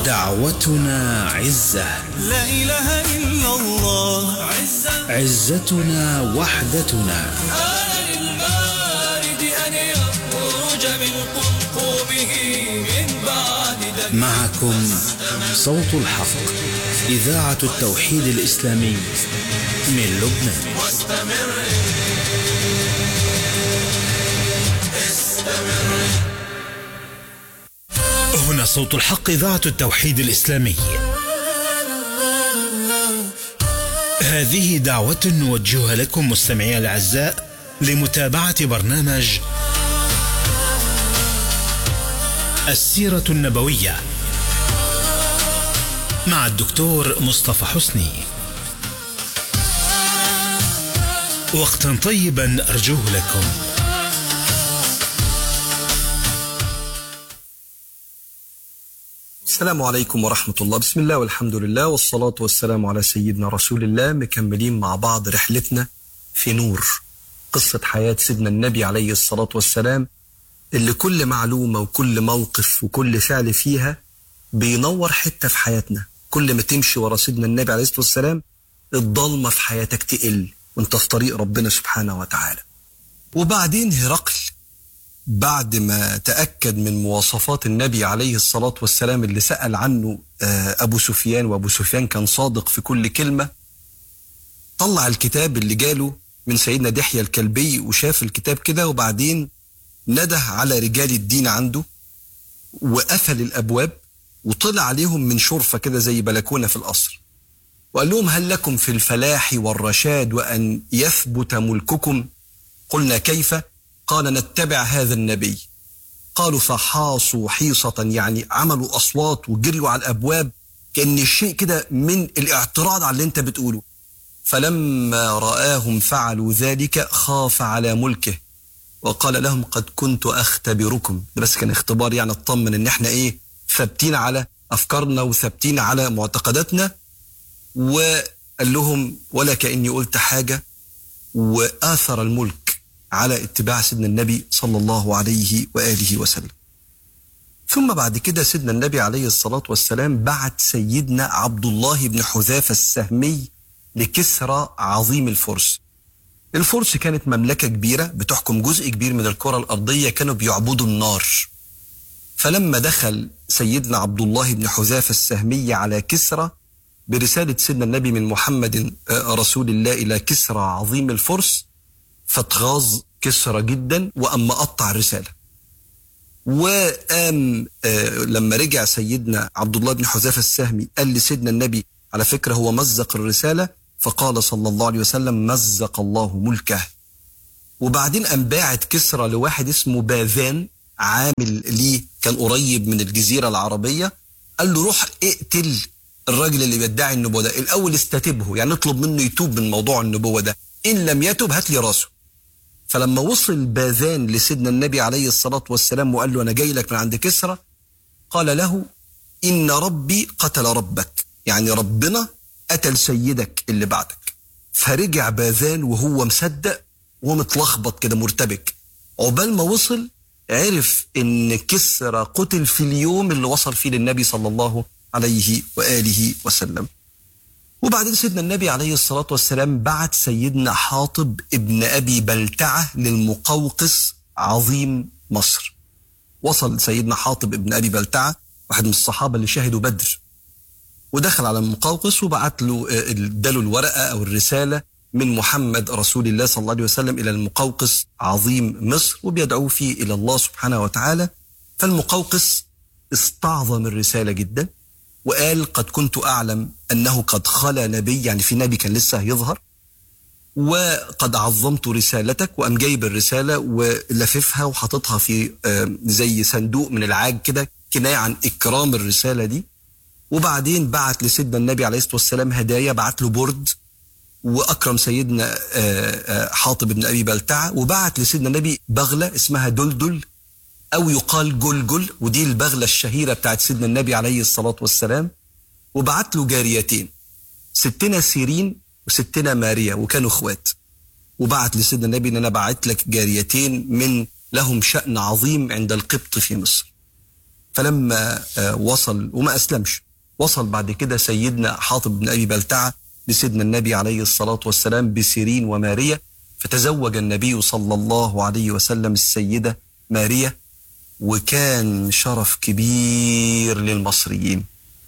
دعوتنا عزة لا إله إلا الله عزة عزتنا وحدتنا آل البارد أن يخرج من قمقمه من بعد دم معكم صوت الحق إذاعة التوحيد الإسلامي من لبنان واستمر هنا صوت الحق إذاعة التوحيد الإسلامي هذه دعوة نوجهها لكم مستمعي الأعزاء لمتابعة برنامج السيرة النبوية مع الدكتور مصطفى حسني وقتا طيبا أرجوه لكم السلام عليكم ورحمة الله بسم الله والحمد لله والصلاة والسلام على سيدنا رسول الله مكملين مع بعض رحلتنا في نور قصة حياة سيدنا النبي عليه الصلاة والسلام اللي كل معلومة وكل موقف وكل فعل فيها بينور حتة في حياتنا كل ما تمشي ورا سيدنا النبي عليه الصلاة والسلام الضلمة في حياتك تقل وانت في طريق ربنا سبحانه وتعالى وبعدين هرقل بعد ما تأكد من مواصفات النبي عليه الصلاة والسلام اللي سأل عنه آه، أبو سفيان وأبو سفيان كان صادق في كل كلمة طلع الكتاب اللي جاله من سيدنا دحية الكلبي وشاف الكتاب كده وبعدين نده على رجال الدين عنده وقفل الأبواب وطلع عليهم من شرفة كده زي بلكونة في القصر وقال لهم هل لكم في الفلاح والرشاد وأن يثبت ملككم قلنا كيف قال نتبع هذا النبي قالوا فحاصوا حيصة يعني عملوا أصوات وجريوا على الأبواب كأن الشيء كده من الاعتراض على اللي انت بتقوله فلما رآهم فعلوا ذلك خاف على ملكه وقال لهم قد كنت أختبركم ده بس كان اختبار يعني اطمن ان احنا ايه ثابتين على أفكارنا وثابتين على معتقداتنا وقال لهم ولا كأني قلت حاجة وآثر الملك على اتباع سيدنا النبي صلى الله عليه وآله وسلم ثم بعد كده سيدنا النبي عليه الصلاة والسلام بعت سيدنا عبد الله بن حذافة السهمي لكسرى عظيم الفرس الفرس كانت مملكة كبيرة بتحكم جزء كبير من الكرة الأرضية كانوا بيعبدوا النار فلما دخل سيدنا عبد الله بن حذافة السهمي على كسرى برسالة سيدنا النبي من محمد آه، رسول الله إلى كسرى عظيم الفرس فاتغاظ كسرى جدا وأما قطع الرسالة وقام آه، لما رجع سيدنا عبد الله بن حذافة السهمي قال لسيدنا النبي على فكرة هو مزق الرسالة فقال صلى الله عليه وسلم مزق الله ملكه وبعدين قام باعت كسرى لواحد اسمه باذان عامل ليه كان قريب من الجزيرة العربية قال له روح اقتل الراجل اللي بيدعي النبوة ده الأول استتبه يعني اطلب منه يتوب من موضوع النبوة ده إن لم يتب هات لي راسه فلما وصل باذان لسيدنا النبي عليه الصلاة والسلام وقال له أنا جاي لك من عند كسرى قال له إن ربي قتل ربك يعني ربنا قتل سيدك اللي بعدك فرجع باذان وهو مصدق ومتلخبط كده مرتبك عقبال ما وصل عرف ان كسرى قتل في اليوم اللي وصل فيه للنبي صلى الله عليه واله وسلم وبعدين سيدنا النبي عليه الصلاة والسلام بعت سيدنا حاطب ابن أبي بلتعة للمقوقس عظيم مصر وصل سيدنا حاطب ابن أبي بلتعة واحد من الصحابة اللي شهدوا بدر ودخل على المقوقس وبعت له آه، اداله الورقة أو الرسالة من محمد رسول الله صلى الله عليه وسلم إلى المقوقس عظيم مصر وبيدعوه فيه إلى الله سبحانه وتعالى فالمقوقس استعظم الرسالة جدا وقال قد كنت أعلم أنه قد خلا نبي يعني في نبي كان لسه هيظهر وقد عظمت رسالتك وقام جايب الرسالة ولففها وحاططها في آه، زي صندوق من العاج كده كناية عن إكرام الرسالة دي وبعدين بعت لسيدنا النبي عليه الصلاة والسلام هدايا بعت له برد وأكرم سيدنا آه، آه، حاطب بن أبي بلتعة وبعت لسيدنا النبي بغلة اسمها دلدل أو يقال جلجل ودي البغلة الشهيرة بتاعت سيدنا النبي عليه الصلاة والسلام وبعت له جاريتين ستنا سيرين وستنا ماريا وكانوا اخوات وبعت لسيدنا النبي ان انا بعت لك جاريتين من لهم شأن عظيم عند القبط في مصر فلما آه، وصل وما أسلمش وصل بعد كده سيدنا حاطب بن أبي بلتعة لسيدنا النبي عليه الصلاة والسلام بسيرين ومارية فتزوج النبي صلى الله عليه وسلم السيدة مارية وكان شرف كبير للمصريين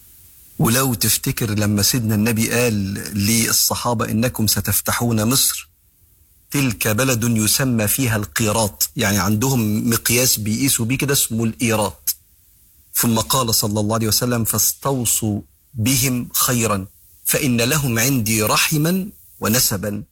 ولو تفتكر لما سيدنا النبي قال للصحابة إنكم ستفتحون مصر تلك بلد يسمى فيها القيراط يعني عندهم مقياس بيقيسوا بيه كده اسمه الإيراط ثم قال صلى الله عليه وسلم فاستوصوا بهم خيرا فإن لهم عندي رحما ونسبا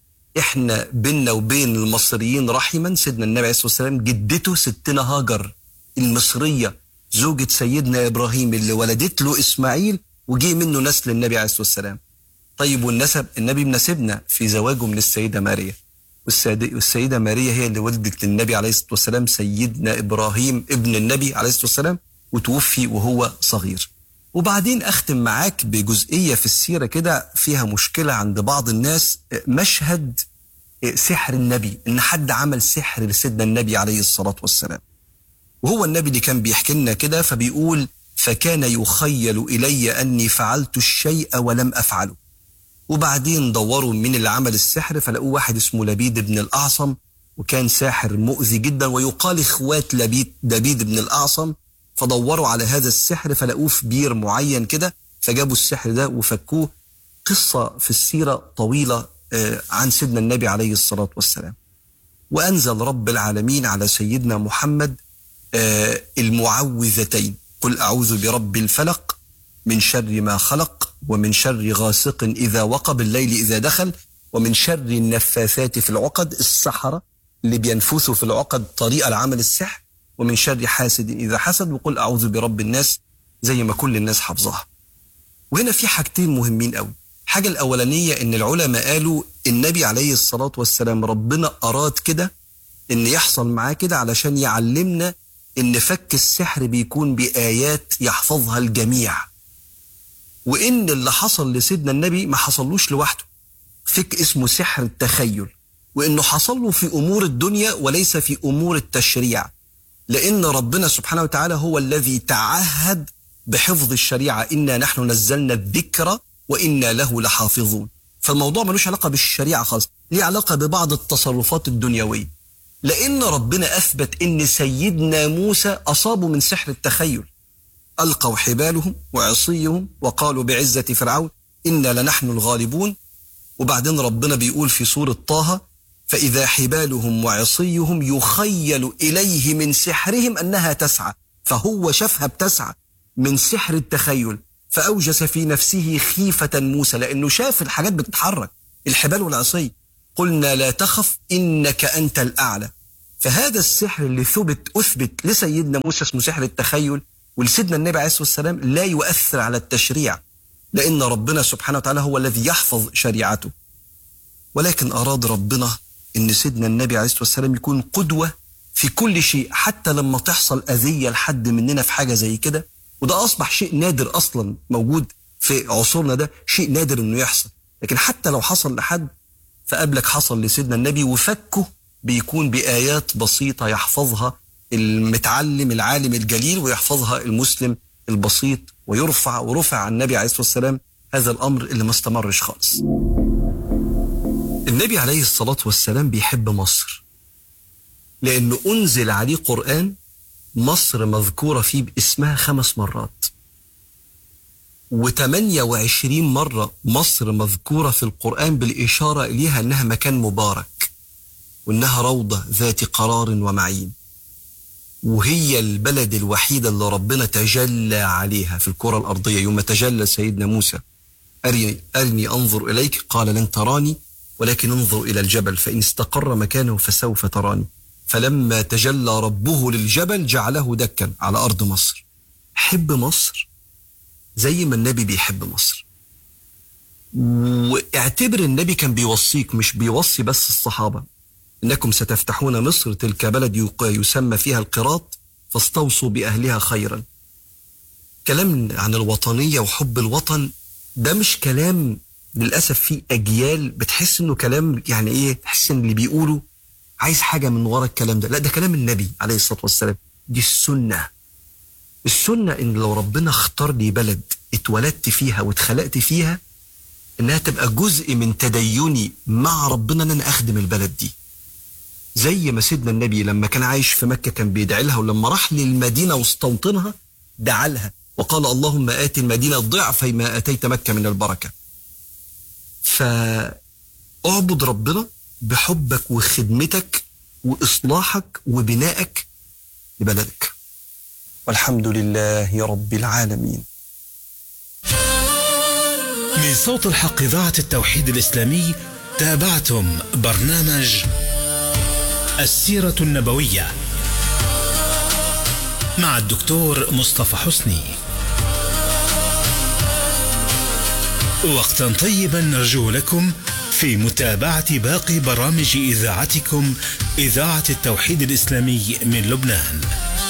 احنا بيننا وبين المصريين رحما سيدنا النبي عليه الصلاة والسلام جدته ستنا هاجر المصرية زوجة سيدنا إبراهيم اللي ولدت له إسماعيل وجي منه نسل النبي عليه الصلاة والسلام طيب والنسب النبي مناسبنا في زواجه من السيدة ماريا والسيدة, والسيدة ماريا هي اللي ولدت للنبي عليه الصلاة والسلام سيدنا إبراهيم ابن النبي عليه الصلاة والسلام وتوفي وهو صغير وبعدين أختم معاك بجزئية في السيرة كده فيها مشكلة عند بعض الناس مشهد سحر النبي إن حد عمل سحر لسيدنا النبي عليه الصلاة والسلام وهو النبي اللي كان بيحكي لنا كده فبيقول فكان يخيل إلي أني فعلت الشيء ولم أفعله وبعدين دوروا مين اللي عمل السحر فلقوا واحد اسمه لبيد بن الأعصم وكان ساحر مؤذي جدا ويقال إخوات لبيد دبيد بن الأعصم فدوروا على هذا السحر فلقوه في بير معين كده فجابوا السحر ده وفكوه قصة في السيرة طويلة آه، عن سيدنا النبي عليه الصلاة والسلام وأنزل رب العالمين على سيدنا محمد آه، المعوذتين قل أعوذ برب الفلق من شر ما خلق ومن شر غاسق إذا وقب الليل إذا دخل ومن شر النفاثات في العقد السحرة اللي بينفثوا في العقد طريقة لعمل السحر ومن شر حاسد إذا حسد وقل أعوذ برب الناس زي ما كل الناس حافظاها وهنا في حاجتين مهمين قوي الحاجة الأولانية إن العلماء قالوا النبي عليه الصلاة والسلام ربنا أراد كده إن يحصل معاه كده علشان يعلمنا إن فك السحر بيكون بآيات يحفظها الجميع وإن اللي حصل لسيدنا النبي ما حصلوش لوحده فك اسمه سحر التخيل وإنه حصل له في أمور الدنيا وليس في أمور التشريع لأن ربنا سبحانه وتعالى هو الذي تعهد بحفظ الشريعة إنا نحن نزلنا الذكر وإنا له لحافظون فالموضوع ملوش علاقة بالشريعة خالص ليه علاقة ببعض التصرفات الدنيوية لأن ربنا أثبت إن سيدنا موسى أصابوا من سحر التخيل ألقوا حبالهم وعصيهم وقالوا بعزة فرعون إنا لنحن الغالبون وبعدين ربنا بيقول في سورة طه فإذا حبالهم وعصيهم يخيل إليه من سحرهم أنها تسعى فهو شافها بتسعى من سحر التخيل فأوجس في نفسه خيفة موسى لأنه شاف الحاجات بتتحرك الحبال والعصي قلنا لا تخف إنك أنت الأعلى فهذا السحر اللي ثبت أثبت لسيدنا موسى اسمه سحر التخيل ولسيدنا النبي عليه الصلاة والسلام لا يؤثر على التشريع لأن ربنا سبحانه وتعالى هو الذي يحفظ شريعته ولكن أراد ربنا إن سيدنا النبي عليه الصلاة والسلام يكون قدوة في كل شيء حتى لما تحصل أذية لحد مننا في حاجة زي كده وده أصبح شيء نادر أصلا موجود في عصورنا ده شيء نادر إنه يحصل لكن حتى لو حصل لحد فقبلك حصل لسيدنا النبي وفكه بيكون بآيات بسيطة يحفظها المتعلم العالم الجليل ويحفظها المسلم البسيط ويرفع ورفع عن النبي عليه الصلاة والسلام هذا الأمر اللي ما استمرش خالص النبي عليه الصلاة والسلام بيحب مصر لأنه أنزل عليه قرآن مصر مذكورة فيه باسمها خمس مرات و28 مرة مصر مذكورة في القرآن بالإشارة إليها أنها مكان مبارك وأنها روضة ذات قرار ومعين وهي البلد الوحيدة اللي ربنا تجلى عليها في الكرة الأرضية يوم تجلى سيدنا موسى أرني, أرني أنظر إليك قال لن تراني ولكن انظر إلى الجبل فإن استقر مكانه فسوف تراني فلما تجلى ربه للجبل جعله دكا على أرض مصر حب مصر زي ما النبي بيحب مصر واعتبر النبي كان بيوصيك مش بيوصي بس الصحابة إنكم ستفتحون مصر تلك بلد يق- يسمى فيها القراط فاستوصوا بأهلها خيرا كلام عن الوطنية وحب الوطن ده مش كلام للأسف في أجيال بتحس إنه كلام يعني إيه تحس إن اللي بيقوله عايز حاجة من ورا الكلام ده لا ده كلام النبي عليه الصلاة والسلام دي السنة السنة إن لو ربنا اختار لي بلد اتولدت فيها واتخلقت فيها إنها تبقى جزء من تديني مع ربنا إن أنا أخدم البلد دي زي ما سيدنا النبي لما كان عايش في مكة كان بيدعي لها ولما راح للمدينة واستوطنها دعا لها وقال اللهم آت المدينة ضعفي ما آتيت مكة من البركة فاعبد ربنا بحبك وخدمتك وإصلاحك وبنائك لبلدك والحمد لله رب العالمين من صوت الحق إذاعة التوحيد الإسلامي تابعتم برنامج السيرة النبوية مع الدكتور مصطفى حسني وقتا طيبا نرجو لكم في متابعة باقي برامج إذاعتكم إذاعة التوحيد الإسلامي من لبنان